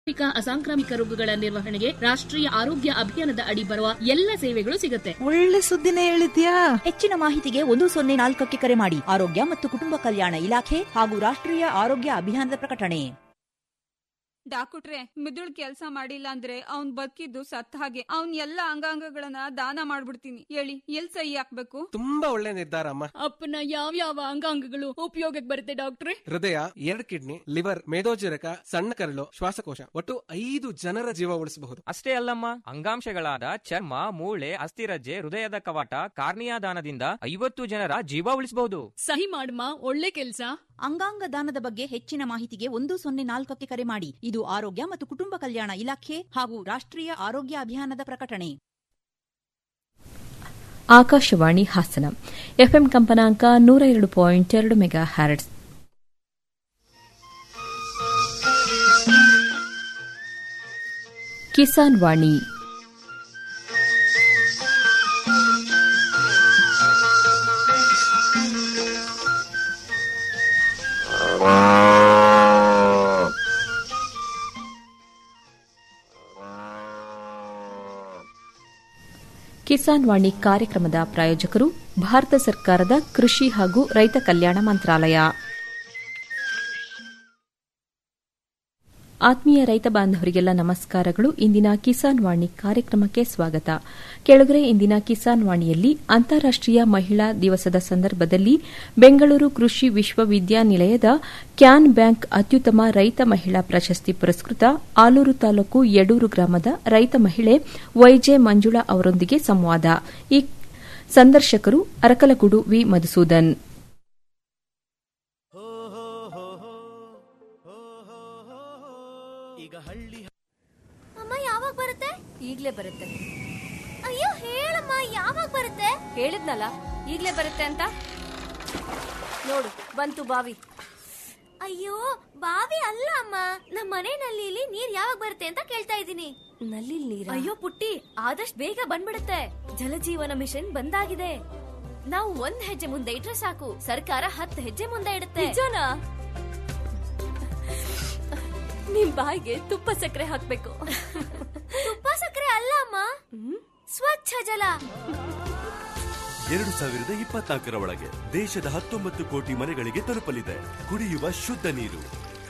ಸಾಂಕ್ರಾಮಿಕ ಅಸಾಂಕ್ರಾಮಿಕ ರೋಗಗಳ ನಿರ್ವಹಣೆಗೆ ರಾಷ್ಟ್ರೀಯ ಆರೋಗ್ಯ ಅಭಿಯಾನದ ಅಡಿ ಬರುವ ಎಲ್ಲ ಸೇವೆಗಳು ಸಿಗುತ್ತೆ ಒಳ್ಳೆ ಸುದ್ದಿನೇ ಹೇಳಿದ್ಯಾ ಹೆಚ್ಚಿನ ಮಾಹಿತಿಗೆ ಒಂದು ಸೊನ್ನೆ ನಾಲ್ಕಕ್ಕೆ ಕರೆ ಮಾಡಿ ಆರೋಗ್ಯ ಮತ್ತು ಕುಟುಂಬ ಕಲ್ಯಾಣ ಇಲಾಖೆ ಹಾಗೂ ರಾಷ್ಟ್ರೀಯ ಆರೋಗ್ಯ ಅಭಿಯಾನದ ಪ್ರಕಟಣೆ ಡಾಕ್ಟ್ರೆ ಮಿದುಳ್ ಕೆಲ್ಸ ಮಾಡಿಲ್ಲ ಅಂದ್ರೆ ಅವ್ನ್ ಬದುಕಿದ್ದು ಸತ್ತ ಹಾಗೆ ಅವ್ನ್ ಎಲ್ಲ ಅಂಗಾಂಗಗಳನ್ನ ದಾನ ಮಾಡ್ಬಿಡ್ತೀನಿ ಹೇಳಿ ಎಲ್ ಸಹಿ ಹಾಕ್ಬೇಕು ತುಂಬಾ ಒಳ್ಳೆ ನಿರ್ಧಾರ ಅಮ್ಮ ಅಪ್ಪನ ಯಾವ ಯಾವ ಅಂಗಾಂಗಗಳು ಉಪಯೋಗಕ್ಕೆ ಬರುತ್ತೆ ಡಾಕ್ಟ್ರೆ ಹೃದಯ ಎರಡು ಕಿಡ್ನಿ ಲಿವರ್ ಮೇದೋಜರಕ ಸಣ್ಣ ಕರಳು ಶ್ವಾಸಕೋಶ ಒಟ್ಟು ಐದು ಜನರ ಜೀವ ಉಳಿಸಬಹುದು ಅಷ್ಟೇ ಅಲ್ಲಮ್ಮ ಅಂಗಾಂಶಗಳಾದ ಚರ್ಮ ಮೂಳೆ ಅಸ್ಥಿರಜ್ಜೆ ಹೃದಯದ ಕವಾಟ ಕಾರ್ನಿಯಾ ದಾನದಿಂದ ಐವತ್ತು ಜನರ ಜೀವ ಉಳಿಸಬಹುದು ಸಹಿ ಮಾಡಮ್ಮ ಒಳ್ಳೆ ಕೆಲ್ಸ ಅಂಗಾಂಗ ದಾನದ ಬಗ್ಗೆ ಹೆಚ್ಚಿನ ಮಾಹಿತಿಗೆ ಒಂದು ಸೊನ್ನೆ ನಾಲ್ಕಕ್ಕೆ ಕರೆ ಮಾಡಿ ಇದು ಆರೋಗ್ಯ ಮತ್ತು ಕುಟುಂಬ ಕಲ್ಯಾಣ ಇಲಾಖೆ ಹಾಗೂ ರಾಷ್ಟ್ರೀಯ ಆರೋಗ್ಯ ಅಭಿಯಾನದ ಪ್ರಕಟಣೆ ಆಕಾಶವಾಣಿ ಹಾಸನ ಎಫ್ಎಂ ಕಂಪನಾಂಕ ನೂರ ಎರಡು ಪಾಯಿಂಟ್ ಎರಡು ಮೆಗಾ ಹ್ಯಾರಡ್ಸ್ ಕಿಸಾನ್ ವಾಣಿ ಕಿಸಾನ್ ವಾಣಿ ಕಾರ್ಯಕ್ರಮದ ಪ್ರಾಯೋಜಕರು ಭಾರತ ಸರ್ಕಾರದ ಕೃಷಿ ಹಾಗೂ ರೈತ ಕಲ್ಯಾಣ ಮಂತ್ರಾಲಯ ಆತ್ಮೀಯ ರೈತ ಬಾಂಧವರಿಗೆಲ್ಲ ನಮಸ್ಕಾರಗಳು ಇಂದಿನ ಕಿಸಾನ್ ವಾಣಿ ಕಾರ್ಯಕ್ರಮಕ್ಕೆ ಸ್ವಾಗತ ಕೆಳಗರೆ ಇಂದಿನ ಕಿಸಾನ್ ವಾಣಿಯಲ್ಲಿ ಅಂತಾರಾಷ್ಟೀಯ ಮಹಿಳಾ ದಿವಸದ ಸಂದರ್ಭದಲ್ಲಿ ಬೆಂಗಳೂರು ಕೃಷಿ ವಿಶ್ವವಿದ್ಯಾನಿಲಯದ ಕ್ಯಾನ್ ಬ್ಯಾಂಕ್ ಅತ್ಯುತ್ತಮ ರೈತ ಮಹಿಳಾ ಪ್ರಶಸ್ತಿ ಪುರಸ್ಕೃತ ಆಲೂರು ತಾಲೂಕು ಯಡೂರು ಗ್ರಾಮದ ರೈತ ಮಹಿಳೆ ವೈಜೆ ಮಂಜುಳಾ ಅವರೊಂದಿಗೆ ಸಂವಾದ ಈ ಸಂದರ್ಶಕರು ಅರಕಲಗೂಡು ವಿ ಮಧುಸೂದನ್ ಅಮ್ಮ ಯಾವಾಗ ಬರುತ್ತೆ ಈಗ್ಲೇ ಬರುತ್ತೆ ಅಯ್ಯೋ ಹೇಳಮ್ಮ ಯಾವಾಗ ಬರುತ್ತೆ ಹೇಳಿದ್ನಲ್ಲ ಈಗ್ಲೇ ಬರುತ್ತೆ ಅಂತ ನೋಡು ಬಂತು ಬಾವಿ ಅಯ್ಯೋ ಬಾವಿ ಅಲ್ಲ ಅಮ್ಮ ನಮ್ಮ ಮನೆ ನಲ್ಲಿಲಿ ನೀರ್ ಯಾವಾಗ ಬರುತ್ತೆ ಅಂತ ಕೇಳ್ತಾ ಇದ್ದೀನಿ ನಲ್ಲಿ ನೀರ ಅಯ್ಯೋ ಪುಟ್ಟಿ ಆದಷ್ಟು ಬೇಗ ಬಂದ್ಬಿಡುತ್ತೆ ಜಲಜೀವನ ಮಿಷನ್ ಬಂದಾಗಿದೆ ನಾವು ಒಂದ್ ಹೆಜ್ಜೆ ಮುಂದೆ ಇಟ್ರೆ ಸಾಕು ಸರ್ಕಾರ ಹತ್ತು ಹೆಜ್ಜೆ ಮುಂದೆ ಇಡುತ್ತೆ ನಿಜನಾ ನಿಮ್ ಬಾಯಿಗೆ ತುಪ್ಪ ಸಕ್ಕರೆ ಹಾಕ್ಬೇಕು ತುಪ್ಪ ಸಕ್ಕರೆ ಅಲ್ಲ ಅಮ್ಮ ಸ್ವಚ್ಛ ಜಲ ಎರಡು ಸಾವಿರದ ಇಪ್ಪತ್ನಾಲ್ಕರ ಒಳಗೆ ದೇಶದ ಹತ್ತೊಂಬತ್ತು ಕೋಟಿ ಮನೆಗಳಿಗೆ ತಲುಪಲಿದೆ ಕುಡಿಯುವ ಶುದ್ಧ ನೀರು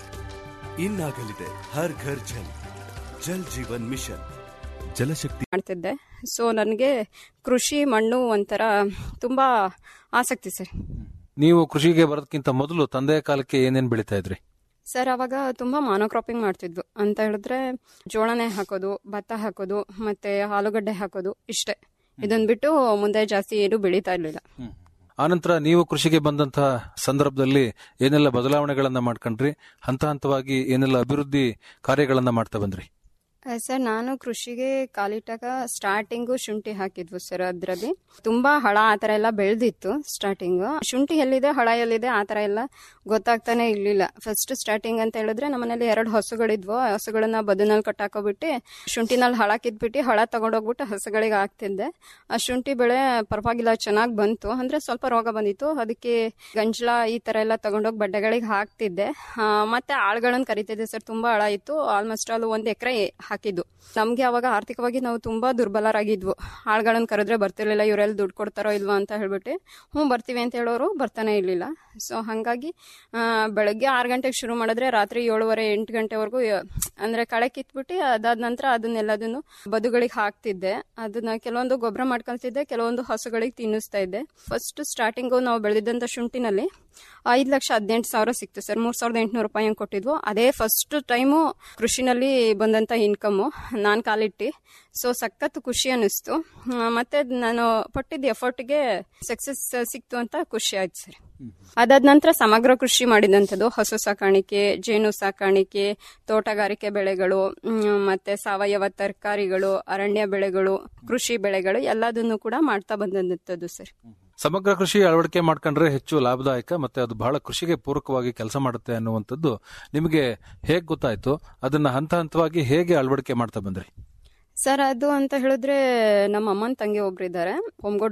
ಇನ್ನಾಗಲಿದೆ ಹರ್ ಘರ್ ಜಲ್ ಜಲ್ ಜೀವನ್ ಮಿಷನ್ ಜಲಶಕ್ತಿ ಮಾಡ್ತಿದ್ದೆ ಸೊ ನನಗೆ ಕೃಷಿ ಮಣ್ಣು ಒಂಥರ ತುಂಬಾ ಆಸಕ್ತಿ ಸರ್ ನೀವು ಕೃಷಿಗೆ ಬರೋದಕ್ಕಿಂತ ಮೊದಲು ತಂದೆಯ ಕಾಲಕ್ಕೆ ಏನೇನ್ ಬೆಳಿತಾ ಇದ್ರಿ ಸರ್ ಅವಾಗ ತುಂಬಾ ಮಾನೋಕ್ರಾಪಿಂಗ್ ಮಾಡ್ತಿದ್ವು ಅಂತ ಹೇಳಿದ್ರೆ ಜೋಳನೆ ಹಾಕೋದು ಭತ್ತ ಹಾಕೋದು ಮತ್ತೆ ಆಲೂಗಡ್ಡೆ ಹಾಕೋದು ಇಷ್ಟೇ ಇದನ್ ಬಿಟ್ಟು ಮುಂದೆ ಜಾಸ್ತಿ ಏನು ಬೆಳೀತಾ ಇರ್ಲಿಲ್ಲ ಆನಂತರ ನೀವು ಕೃಷಿಗೆ ಬಂದಂತಹ ಸಂದರ್ಭದಲ್ಲಿ ಏನೆಲ್ಲ ಬದಲಾವಣೆಗಳನ್ನ ಮಾಡ್ಕೊಂಡ್ರಿ ಹಂತ ಹಂತವಾಗಿ ಏನೆಲ್ಲ ಅಭಿವೃದ್ಧಿ ಕಾರ್ಯಗಳನ್ನ ಮಾಡ್ತಾ ಬಂದ್ರಿ ಆ, ಸರ್ ನಾನು ಕೃಷಿಗೆ ಕಾಲಿಟ್ಟಾಗ ಸ್ಟಾರ್ಟಿಂಗು ಶುಂಠಿ ಹಾಕಿದ್ವು ಸರ್ ಅದರಲ್ಲಿ ತುಂಬಾ ಹಳ ಆ ಥರ ಎಲ್ಲ ಬೆಳೆದಿತ್ತು ಸ್ಟಾರ್ಟಿಂಗು ಶುಂಠಿ ಎಲ್ಲಿದೆ ಹಳ ಎಲ್ಲಿದೆ ಆ ಥರ ಎಲ್ಲ ಗೊತ್ತಾಗ್ತಾನೆ ಇರ್ಲಿಲ್ಲ ಫಸ್ಟ್ ಸ್ಟಾರ್ಟಿಂಗ್ ಅಂತ ಹೇಳಿದ್ರೆ ನಮ್ಮನೇಲಿ ಎರಡು ಹಸುಗಳಿದ್ವು ಆ ಹಸುಗಳನ್ನ ಬದುನಲ್ಲಿ ಕಟ್ಟಾಕೋಬಿಟ್ಟು ಶುಂಠಿನಲ್ಲಿ ಹಳ ಕಿತ್ಬಿಟ್ಟು ಹಳ ತಗೊಂಡೋಗ್ಬಿಟ್ಟು ಹಸುಗಳಿಗೆ ಹಾಕ್ತಿದ್ದೆ ಆ ಶುಂಠಿ ಬೆಳೆ ಪರವಾಗಿಲ್ಲ ಚೆನ್ನಾಗಿ ಬಂತು ಅಂದ್ರೆ ಸ್ವಲ್ಪ ರೋಗ ಬಂದಿತ್ತು ಅದಕ್ಕೆ ಗಂಜಲ ಈ ತರ ಎಲ್ಲ ತಗೊಂಡೋಗಿ ಬಡ್ಡೆಗಳಿಗೆ ಹಾಕ್ತಿದ್ದೆ ಆ, ಮತ್ತೆ ಆಳ್ಗಳನ್ನ ಕರಿತಿದ್ದೆ ಸರ್ ತುಂಬಾ ಹಳ ಇತ್ತು ಆಲ್ಮೋಸ್ಟ್ ಆಲ್ ಒಂದ್ ಎಕರೆ ಹಾಕಿದ್ದು ನಮ್ಗೆ ಅವಾಗ ಆರ್ಥಿಕವಾಗಿ ನಾವು ತುಂಬಾ ದುರ್ಬಲರಾಗಿದ್ವು ಆಳ್ಗಳನ್ನ ಕರೆದ್ರೆ ಬರ್ತಿರ್ಲಿಲ್ಲ ಇವರೆಲ್ಲ ದುಡ್ಡು ಕೊಡ್ತಾರೋ ಇಲ್ವಾ ಅಂತ ಹೇಳ್ಬಿಟ್ಟು ಹ್ಞೂ ಬರ್ತೀವಿ ಅಂತ ಹೇಳೋರು ಬರ್ತಾನೆ ಇರ್ಲಿಲ್ಲ ಸೊ ಹಾಗಾಗಿ ಆ, ಬೆಳಗ್ಗೆ ಆರು ಗಂಟೆಗೆ ಶುರು ಮಾಡಿದ್ರೆ ರಾತ್ರಿ ಏಳುವರೆ ಎಂಟು ಗಂಟೆವರೆಗೂ ಅಂದ್ರೆ ಕಳೆ ಕಿತ್ಬಿಟ್ಟು ಅದಾದ ನಂತರ ಅದನ್ನೆಲ್ಲದನ್ನು ಬದುಗಳಿಗೆ ಹಾಕ್ತಿದ್ದೆ ಅದನ್ನ ಕೆಲವೊಂದು ಗೊಬ್ಬರ ಮಾಡ್ಕೊಳ್ತಿದ್ದೆ ಕೆಲವೊಂದು ಹಸುಗಳಿಗೆ ತಿನ್ನಿಸ್ತಾ ಇದ್ದೆ ಫಸ್ಟ್ ಸ್ಟಾರ್ಟಿಂಗು ನಾವು ಬೆಳೆದಿದ್ದಂಥ ಶುಂಠಿನಲ್ಲಿ ಐದು ಲಕ್ಷ ಹದಿನೆಂಟು ಸಾವಿರ ಸಿಕ್ತು ಸರ್ ಮೂರ್ ಸಾವಿರದ ಎಂಟುನೂರು ರೂಪಾಯಿ ಹಂಗ್ ಕೊಟ್ಟಿದ್ವು ಅದೇ ಫಸ್ಟ್ ಟೈಮು ಕೃಷಿನಲ್ಲಿ ಬಂದಂತ ಇನ್ಕಮು ನಾನು ಕಾಲಿಟ್ಟು ಸೊ ಸಖತ್ ಖುಷಿ ಅನ್ನಿಸ್ತು ಆ, ಮತ್ತೆ ನಾನು ಪಟ್ಟಿದ್ದ ಎಫರ್ಟ್ಗೆ ಸಕ್ಸಸ್ ಸಿಕ್ತು ಅಂತ ಖುಷಿ ಆಯ್ತು ಸರ್ ಅದಾದ ನಂತರ ಸಮಗ್ರ ಕೃಷಿ ಮಾಡಿದಂಥದ್ದು ಹಸು ಸಾಕಾಣಿಕೆ ಜೇನು ಸಾಕಾಣಿಕೆ ತೋಟಗಾರಿಕೆ ಬೆಳೆಗಳು ಮ್, ಮತ್ತೆ ಸಾವಯವ ತರಕಾರಿಗಳು ಅರಣ್ಯ ಬೆಳೆಗಳು ಕೃಷಿ ಬೆಳೆಗಳು ಎಲ್ಲದನ್ನು ಕೂಡ ಮಾಡ್ತಾ ಬಂದಂಥದ್ದು ಸರ್ ಸಮಗ್ರ ಕೃಷಿ ಅಳವಡಿಕೆ ಮಾಡ್ಕೊಂಡ್ರೆ ಹೆಚ್ಚು ಲಾಭದಾಯಕ ಮತ್ತೆ ಅದು ಬಹಳ ಕೃಷಿಗೆ ಪೂರಕವಾಗಿ ಕೆಲಸ ಮಾಡುತ್ತೆ ಅನ್ನುವಂಥದ್ದು ನಿಮಗೆ ಹೇಗ್ ಗೊತ್ತಾಯ್ತು ಅದನ್ನ ಹಂತ ಹಂತವಾಗಿ ಹೇಗೆ ಅಳವಡಿಕೆ ಮಾಡ್ತಾ ಬಂದ್ರಿ ಸರ್ ಅದು ಅಂತ ಹೇಳಿದ್ರೆ ನಮ್ಮ ಅಮ್ಮನ ತಂಗಿ ಒಬ್ರು ಇದ್ದಾರೆ ಹೊಮ್ಗೋಡ್ನಳ್ಳಿ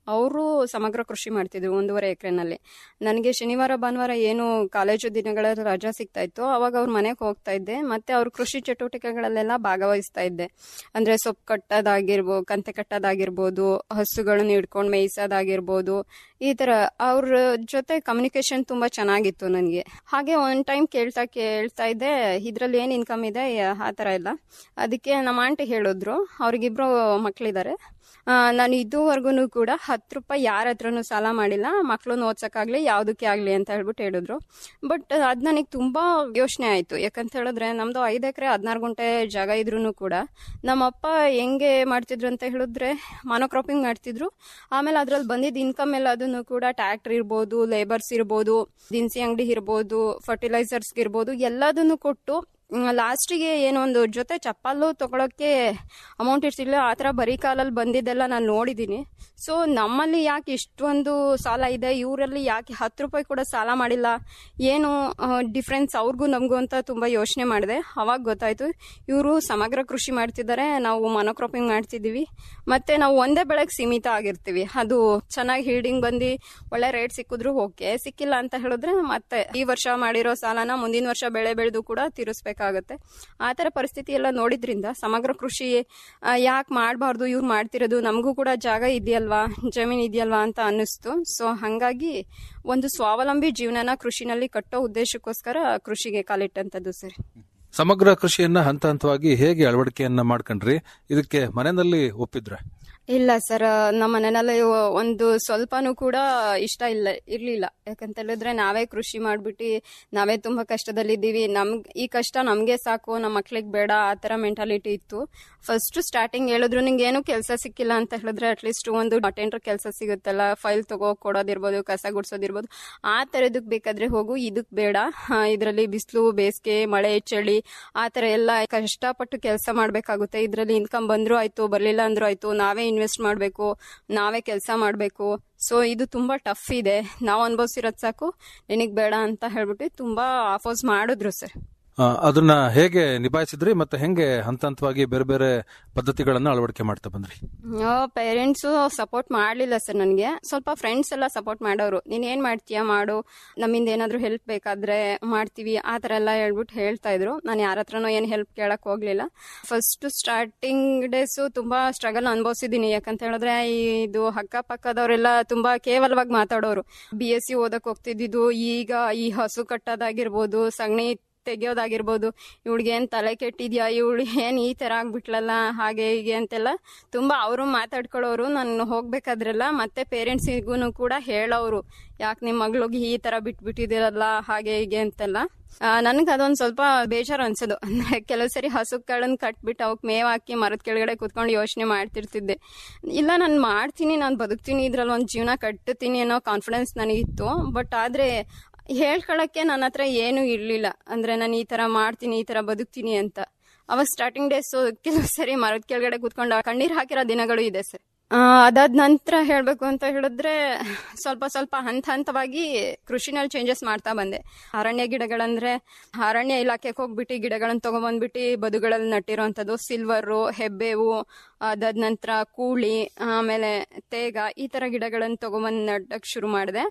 ಅವರು ಸಮಗ್ರ ಕೃಷಿ ಮಾಡ್ತಿದ್ರು ಒಂದೂವರೆ ಎಕರೆನಲ್ಲಿ ನನಗೆ ಶನಿವಾರ ಭಾನುವಾರ ಏನು ಕಾಲೇಜು ದಿನಗಳ ರಜಾ ಸಿಗ್ತಾ ಇತ್ತು ಅವಾಗ ಅವ್ರ ಮನೆಗೆ ಹೋಗ್ತಾ ಇದ್ದೆ ಮತ್ತೆ ಅವ್ರ ಕೃಷಿ ಚಟುವಟಿಕೆಗಳಲ್ಲೆಲ್ಲ ಭಾಗವಹಿಸ್ತಾ ಇದ್ದೆ ಅಂದ್ರೆ ಸೊಪ್ಪು ಕಟ್ಟೋದಾಗಿರ್ಬೋದು ಕಂತೆ ಕಟ್ಟೋದಾಗಿರ್ಬೋದು ಹಸುಗಳನ್ನ ಹಿಡ್ಕೊಂಡು ಮೇಯಿಸೋದಾಗಿರ್ಬೋದು ಈ ತರ ಅವ್ರ ಜೊತೆ ಕಮ್ಯುನಿಕೇಶನ್ ತುಂಬಾ ಚೆನ್ನಾಗಿತ್ತು ನನಗೆ ಹಾಗೆ ಒನ್ ಟೈಮ್ ಕೇಳ್ತಾ ಕೇಳ್ತಾ ಇದ್ದೆ ಇದ್ರಲ್ಲಿ ಏನ್ ಇನ್ಕಮ್ ಇದೆ ಆ ತರ ಎಲ್ಲ ಅದಕ್ಕೆ ನಮ್ಮ ಆಂಟಿ ಹೇಳಿದ್ರು ಅವ್ರಿಗಿಬ್ರು ಮಕ್ಳಿದ್ದಾರೆ ಆ, ನಾನು ಇದುವರೆಗೂ ಕೂಡ ಹತ್ತು ರೂಪಾಯಿ ಯಾರ ಹತ್ರನೂ ಸಾಲ ಮಾಡಿಲ್ಲ ಮಕ್ಳನ್ನ ಓದ್ಸಕ್ಕಾಗ್ಲಿ ಯಾವುದಕ್ಕೆ ಆಗಲಿ ಅಂತ ಹೇಳ್ಬಿಟ್ಟು ಹೇಳಿದ್ರು ಬಟ್ ಅದು ನನಗೆ ತುಂಬಾ ಯೋಚನೆ ಆಯಿತು ಯಾಕಂತ ಹೇಳಿದ್ರೆ ನಮ್ದು ಐದು ಎಕರೆ ಹದಿನಾರು ಗುಂಟೆ ಜಾಗ ಇದ್ರೂ ಕೂಡ ನಮ್ಮಪ್ಪ ಹೆಂಗೆ ಮಾಡ್ತಿದ್ರು ಅಂತ ಹೇಳಿದ್ರೆ ಮಾನೋಕ್ರಾಪಿಂಗ್ ಮಾಡ್ತಿದ್ರು ಆಮೇಲೆ ಅದ್ರಲ್ಲಿ ಬಂದಿದ್ದ ಇನ್ಕಮ್ ಎಲ್ಲದನ್ನು ಕೂಡ ಟ್ರ್ಯಾಕ್ಟರ್ ಇರ್ಬೋದು ಲೇಬರ್ಸ್ ಇರ್ಬೋದು ದಿನಸಿ ಅಂಗಡಿ ಇರ್ಬೋದು ಫರ್ಟಿಲೈಸರ್ಸ್ ಇರ್ಬೋದು ಎಲ್ಲದನ್ನು ಕೊಟ್ಟು ಲಾಸ್ಟಿಗೆ ಏನೋ ಒಂದು ಜೊತೆ ಚಪ್ಪಲ್ಲು ತಗೊಳಕ್ಕೆ ಅಮೌಂಟ್ ಇರ್ತಿಲ್ಲ ಆ ಥರ ಬರೀ ಕಾಲಲ್ಲಿ ಬಂದಿದ್ದೆಲ್ಲ ನಾನು ನೋಡಿದ್ದೀನಿ ಸೊ ನಮ್ಮಲ್ಲಿ ಯಾಕೆ ಇಷ್ಟೊಂದು ಸಾಲ ಇದೆ ಇವರಲ್ಲಿ ಯಾಕೆ ಹತ್ತು ರೂಪಾಯಿ ಕೂಡ ಸಾಲ ಮಾಡಿಲ್ಲ ಏನು ಡಿಫ್ರೆನ್ಸ್ ಅವ್ರಿಗೂ ನಮಗೂ ಅಂತ ತುಂಬ ಯೋಚನೆ ಮಾಡಿದೆ ಅವಾಗ ಗೊತ್ತಾಯ್ತು ಇವರು ಸಮಗ್ರ ಕೃಷಿ ಮಾಡ್ತಿದ್ದಾರೆ ನಾವು ಮೊನೋಕ್ರಾಪಿಂಗ್ ಮಾಡ್ತಿದ್ದೀವಿ ಮತ್ತೆ ನಾವು ಒಂದೇ ಬೆಳೆಗೆ ಸೀಮಿತ ಆಗಿರ್ತೀವಿ ಅದು ಚೆನ್ನಾಗಿ ಹೀಲ್ಡಿಂಗ್ ಬಂದು ಒಳ್ಳೆ ರೇಟ್ ಸಿಕ್ಕಿದ್ರು ಓಕೆ ಸಿಕ್ಕಿಲ್ಲ ಅಂತ ಹೇಳಿದ್ರೆ ಮತ್ತೆ ಈ ವರ್ಷ ಮಾಡಿರೋ ಸಾಲನ ಮುಂದಿನ ವರ್ಷ ಬೆಳೆ ಬೆಳೆದು ಕೂಡ ತೀರಿಸ್ಬೇಕಾಗತ್ತೆ ಆ ಥರ ಪರಿಸ್ಥಿತಿ ಎಲ್ಲ ನೋಡಿದ್ರಿಂದ ಸಮಗ್ರ ಕೃಷಿ ಯಾಕೆ ಮಾಡಬಾರ್ದು ಇವ್ರು ಮಾಡ್ತಿರೋದು ನಮಗೂ ಕೂಡ ಜಾಗ ಇದೆಯಲ್ವಾ ಜಮೀನು ಇದೆಯಲ್ವಾ ಅಂತ ಅನ್ನಿಸ್ತು ಸೊ ಹಾಗಾಗಿ ಒಂದು ಸ್ವಾವಲಂಬಿ ಜೀವನನ ಕೃಷಿನಲ್ಲಿ ಕಟ್ಟೋ ಉದ್ದೇಶಕ್ಕೋಸ್ಕರ ಕೃಷಿಗೆ ಕಾಲಿಟ್ಟಂಥದ್ದು ಸರ್ ಸಮಗ್ರ ಕೃಷಿಯನ್ನ ಹಂತ ಹಂತವಾಗಿ ಹೇಗೆ ಅಳವಡಿಕೆಯನ್ನ ಮಾಡ್ಕೊಂಡ್ರಿ ಇದಕ್ಕೆ ಮನೆಯಲ್ಲಿ ಒಪ್ಪಿದ್ರೆ ಇಲ್ಲ ಸರ್ ನಮ್ಮ ಮನೆಯಲ್ಲಿ ಒಂದು ಸ್ವಲ್ಪನೂ ಕೂಡ ಇಷ್ಟ ಇಲ್ಲ ಇರ್ಲಿಲ್ಲ ಯಾಕಂತ ಹೇಳಿದ್ರೆ ನಾವೇ ಕೃಷಿ ಮಾಡ್ಬಿಟ್ಟು ನಾವೇ ತುಂಬಾ ಕಷ್ಟದಲ್ಲಿದ್ದೀವಿ ನಮ್ಗ್ ಈ ಕಷ್ಟ ನಮ್ಗೆ ಸಾಕು ನಮ್ಮ ಮಕ್ಳಿಗೆ ಬೇಡ ಆ ತರ ಮೆಂಟಾಲಿಟಿ ಇತ್ತು ಫಸ್ಟ್ ಸ್ಟಾರ್ಟಿಂಗ್ ಹೇಳಿದ್ರು ನಿಂಗೆ ಏನು ಕೆಲಸ ಸಿಕ್ಕಿಲ್ಲ ಅಂತ ಹೇಳಿದ್ರೆ ಅಟ್ಲೀಸ್ಟ್ ಒಂದು ಅಟೆಂಡರ್ ಕೆಲಸ ಸಿಗುತ್ತಲ್ಲ ಫೈಲ್ ತಗೋ ಕೊಡೋದಿರ್ಬೋದು ಕಸ ಗುಡ್ಸೋದಿರ್ಬೋದು ಆ ತರದಕ್ ಬೇಕಾದ್ರೆ ಹೋಗು ಇದಕ್ ಬೇಡ ಇದರಲ್ಲಿ ಬಿಸಿಲು ಬೇಸಿಗೆ ಮಳೆ ಚಳಿ ಆ ತರ ಎಲ್ಲ ಕಷ್ಟಪಟ್ಟು ಕೆಲಸ ಮಾಡ್ಬೇಕಾಗುತ್ತೆ ಇದರಲ್ಲಿ ಇನ್ಕಮ್ ಬಂದ್ರು ಆಯ್ತು ಬರ್ಲಿಲ್ಲ ಅಂದ್ರೂ ಆಯ್ತು ನಾವೇ ಇನ್ವೆಸ್ಟ್ ಮಾಡಬೇಕು ನಾವೇ ಕೆಲಸ ಮಾಡಬೇಕು ಸೊ ಇದು ತುಂಬಾ ಟಫ್ ಇದೆ ನಾವು ಅನುಭವಿಸಿರೋದು ಸಾಕು ನಿನಗೆ ಬೇಡ ಅಂತ ಹೇಳ್ಬಿಟ್ಟು ತುಂಬಾ ಆಫೋಸ್ ಮಾಡಿದ್ರು ಸರ್ ಆ, ಅದನ್ನ ಹೇಗೆ ನಿಭಾಯಿಸಿದ್ರಿ ಮತ್ತೆ ಹೆಂಗೆ ಹಂತ ಹಂತವಾಗಿ ಬೇರೆ ಬೇರೆ ಪದ್ಧತಿಗಳನ್ನ ಅಳವಡಿಕೆ ಮಾಡ್ತಾ ಬಂದ್ರಿ ಪೇರೆಂಟ್ಸು ಸಪೋರ್ಟ್ ಮಾಡಲಿಲ್ಲ ಸರ್ ನನಗೆ ಸ್ವಲ್ಪ ಫ್ರೆಂಡ್ಸ್ ಎಲ್ಲ ಸಪೋರ್ಟ್ ಮಾಡೋರು ನೀನ್ ಏನ್ ಮಾಡ್ತೀಯ ಮಾಡು ನಮ್ಮಿಂದ ಏನಾದ್ರೂ ಹೆಲ್ಪ್ ಬೇಕಾದ್ರೆ ಮಾಡ್ತೀವಿ ಆ ಥರ ಎಲ್ಲ ಹೇಳ್ಬಿಟ್ಟು ಹೇಳ್ತಾ ಇದ್ರು ನಾನು ಯಾರ ಹತ್ರನೂ ಏನು ಹೆಲ್ಪ್ ಕೇಳಕ್ ಹೋಗ್ಲಿಲ್ಲ ಫಸ್ಟ್ ಸ್ಟಾರ್ಟಿಂಗ್ ಡೇಸು ತುಂಬಾ ಸ್ಟ್ರಗಲ್ ಅನುಭವಿಸಿದ್ದೀನಿ ಯಾಕಂತ ಹೇಳಿದ್ರೆ ಇದು ಅಕ್ಕಪಕ್ಕದವರೆಲ್ಲ ತುಂಬಾ ಕೇವಲವಾಗಿ ಮಾತಾಡೋರು ಬಿ ಎಸ್ ಸಿ ಓದಕ್ ಹೋಗ್ತಿದ್ದು ಈಗ ಈ ಹಸು ಕಟ್ಟೋದಾಗಿರ್ಬೋದು ಸಗಣಿ ತೆಗಿಯೋದಾಗಿರ್ಬೋದು ಇವಳಿಗೆ ಏನ್ ತಲೆ ಕೆಟ್ಟಿದ್ಯಾ ಇವಳು ಏನ್ ಈ ತರ ಆಗ್ಬಿಟ್ಲಲ್ಲ ಹಾಗೆ ಹೀಗೆ ಅಂತೆಲ್ಲ ತುಂಬಾ ಅವರು ಮಾತಾಡ್ಕೊಳ್ಳೋರು ನಾನು ಹೋಗ್ಬೇಕಾದ್ರೆಲ್ಲ ಮತ್ತೆ ಪೇರೆಂಟ್ಸಿಗೂ ಕೂಡ ಹೇಳೋರು ಯಾಕೆ ನಿಮ್ಮ ಮಗಳಿಗೆ ಈ ತರ ಬಿಟ್ಬಿಟ್ಟಿದಿರಲ್ಲ ಹಾಗೆ ಹೀಗೆ ಅಂತೆಲ್ಲ ನನಗೆ ಅದೊಂದು ಸ್ವಲ್ಪ ಬೇಜಾರು ಅನ್ಸೋದು ಅಂದ್ರೆ ಕೆಲವು ಸರಿ ಹಸುಗಳನ್ನ ಕಟ್ಬಿಟ್ಟು ಅವಕ್ಕೆ ಮೇವ್ ಹಾಕಿ ಮರದ ಕೆಳಗಡೆ ಕುತ್ಕೊಂಡು ಯೋಚನೆ ಮಾಡ್ತಿರ್ತಿದ್ದೆ ಇಲ್ಲ ನಾನು ಮಾಡ್ತೀನಿ ನಾನು ಬದುಕ್ತೀನಿ ಇದ್ರಲ್ಲಿ ಒಂದು ಜೀವನ ಕಟ್ಟುತ್ತೀನಿ ಅನ್ನೋ ಕಾನ್ಫಿಡೆನ್ಸ್ ನನಗಿತ್ತು ಬಟ್ ಆದ್ರೆ ಹೇಳ್ಕೊಳಕ್ಕೆ ನನ್ನ ಹತ್ರ ಏನೂ ಇರ್ಲಿಲ್ಲ ಅಂದ್ರೆ ನಾನು ಈ ತರ ಮಾಡ್ತೀನಿ ಈ ತರ ಬದುಕ್ತೀನಿ ಅಂತ ಅವಾಗ ಸ್ಟಾರ್ಟಿಂಗ್ ಡೇಸ್ ಕೆಲವು ಸರಿ ಮರದ ಕೆಳಗಡೆ ಕುತ್ಕೊಂಡು ಕಣ್ಣೀರ್ ಹಾಕಿರೋ ದಿನಗಳು ಇದೆ ಸರ್ ಅದಾದ ನಂತರ ಹೇಳ್ಬೇಕು ಅಂತ ಹೇಳಿದ್ರೆ ಸ್ವಲ್ಪ ಸ್ವಲ್ಪ ಹಂತ ಹಂತವಾಗಿ ಕೃಷಿನಲ್ಲಿ ಚೇಂಜಸ್ ಮಾಡ್ತಾ ಬಂದೆ ಅರಣ್ಯ ಗಿಡಗಳಂದ್ರೆ ಅರಣ್ಯ ಇಲಾಖೆಗೆ ಹೋಗ್ಬಿಟ್ಟು ಗಿಡಗಳನ್ನ ತಗೊಂಡ್ಬಂದ್ಬಿಟ್ಟು ಬದುಗಳಲ್ಲಿ ನಟ್ಟಿರೋಂಥದ್ದು ಸಿಲ್ವರು ಹೆಬ್ಬೇವು ಅದಾದ ನಂತರ ಕೂಳಿ ಆಮೇಲೆ ತೇಗ ಈ ತರ ಗಿಡಗಳನ್ನ ತಗೊಂಬಂದು ನಟ್ಟಕ್ ಶುರು ಮಾಡಿದೆ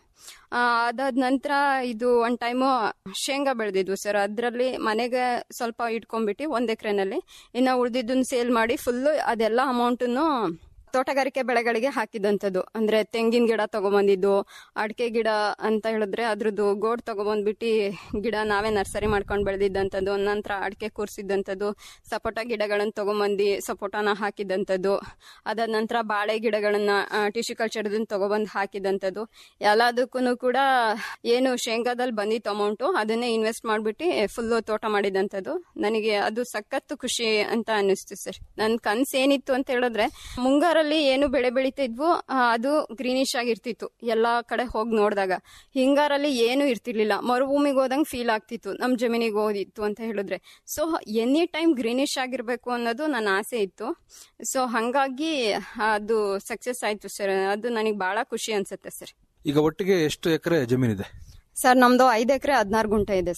ಅದಾದ ನಂತರ ಇದು ಒನ್ ಟೈಮು ಶೇಂಗಾ ಬೆಳೆದಿದ್ವು ಸರ್ ಅದರಲ್ಲಿ ಮನೆಗೆ ಸ್ವಲ್ಪ ಇಟ್ಕೊಂಡ್ಬಿಟ್ಟು ಒಂದ್ ಎಕರೆನಲ್ಲಿ ಇನ್ನು ಉಳಿದಿದ್ದನ್ನ ಸೇಲ್ ಮಾಡಿ ಫುಲ್ಲು ಅದೆಲ್ಲ ಅಮೌಂಟನ್ನು ತೋಟಗಾರಿಕೆ ಬೆಳೆಗಳಿಗೆ ಹಾಕಿದಂಥದ್ದು ಅಂದ್ರೆ ತೆಂಗಿನ ಗಿಡ ತಗೊಂಬಂದಿದ್ದು ಅಡಿಕೆ ಗಿಡ ಅಂತ ಹೇಳಿದ್ರೆ ಅದ್ರದ್ದು ಗೋಡ್ ತಗೊಂಬಂದ್ಬಿಟ್ಟು ಗಿಡ ನಾವೇ ನರ್ಸರಿ ಮಾಡ್ಕೊಂಡು ಬೆಳೆದಿದ್ದಂಥದ್ದು ನಂತರ ಅಡಿಕೆ ಕೂರಿಸಿದ್ದಂಥದ್ದು ಸಪೋಟ ಗಿಡಗಳನ್ನ ತಗೊಂಬಂದು ಸಪೋಟನ ಹಾಕಿದಂಥದ್ದು ಅದಾದ ನಂತರ ಬಾಳೆ ಗಿಡಗಳನ್ನ ಟಿಶ್ಯೂ ಕಲ್ಚರ್ದನ್ನ ತಗೊಬಂದು ಹಾಕಿದಂಥದ್ದು ಎಲ್ಲದಕ್ಕೂ ಕೂಡ ಏನು ಶೇಂಗಾದಲ್ಲಿ ಬಂದಿತ್ತು ಅಮೌಂಟು ಅದನ್ನೇ ಇನ್ವೆಸ್ಟ್ ಮಾಡ್ಬಿಟ್ಟು ಫುಲ್ಲು ತೋಟ ಮಾಡಿದಂಥದ್ದು ನನಗೆ ಅದು ಸಖತ್ತು ಖುಷಿ ಅಂತ ಅನ್ನಿಸ್ತು ಸರ್ ನನ್ನ ಕನ್ಸು ಏನಿತ್ತು ಅಂತ ಹೇಳಿದ್ರೆ ಮುಂಗಾರಲ್ಲಿ ಏನು ಬೆಳೆ ಬೆಳಿತಿದ್ವು ಆ, ಅದು ಗ್ರೀನಿಶ್ ಆಗಿರ್ತಿತ್ತು ಎಲ್ಲಾ ಕಡೆ ಹೋಗಿ ನೋಡಿದಾಗ ಹಿಂಗಾರಲ್ಲಿ ಏನು ಇರ್ತಿರ್ಲಿಲ್ಲ ಮರುಭೂಮಿಗೆ ಹೋದಂಗೆ ಫೀಲ್ ಆಗ್ತಿತ್ತು ನಮ್ಮ ಜಮೀನಿಗೆ ಹೋದಿತ್ತು ಅಂತ ಹೇಳಿದ್ರೆ ಸೊ ಎನಿ ಟೈಮ್ ಗ್ರೀನಿಶ್ ಆಗಿರ್ಬೇಕು ಅನ್ನೋದು ನನ್ನ ಆಸೆ ಇತ್ತು ಸೊ ಹಂಗಾಗಿ ಅದು ಸಕ್ಸಸ್ ಆಯ್ತು ಸರ್ ಅದು ನನಗೆ ಬಹಳ ಖುಷಿ ಅನ್ಸುತ್ತೆ ಸರ್ ಈಗ ಒಟ್ಟಿಗೆ ಎಷ್ಟು ಎಕರೆ ಜಮೀನಿದೆ ಸರ್ ನಮ್ದು ಐದು ಎಕರೆ ಹದಿನಾರು ಗುಂಟೆ ಇದೆ ಸರ್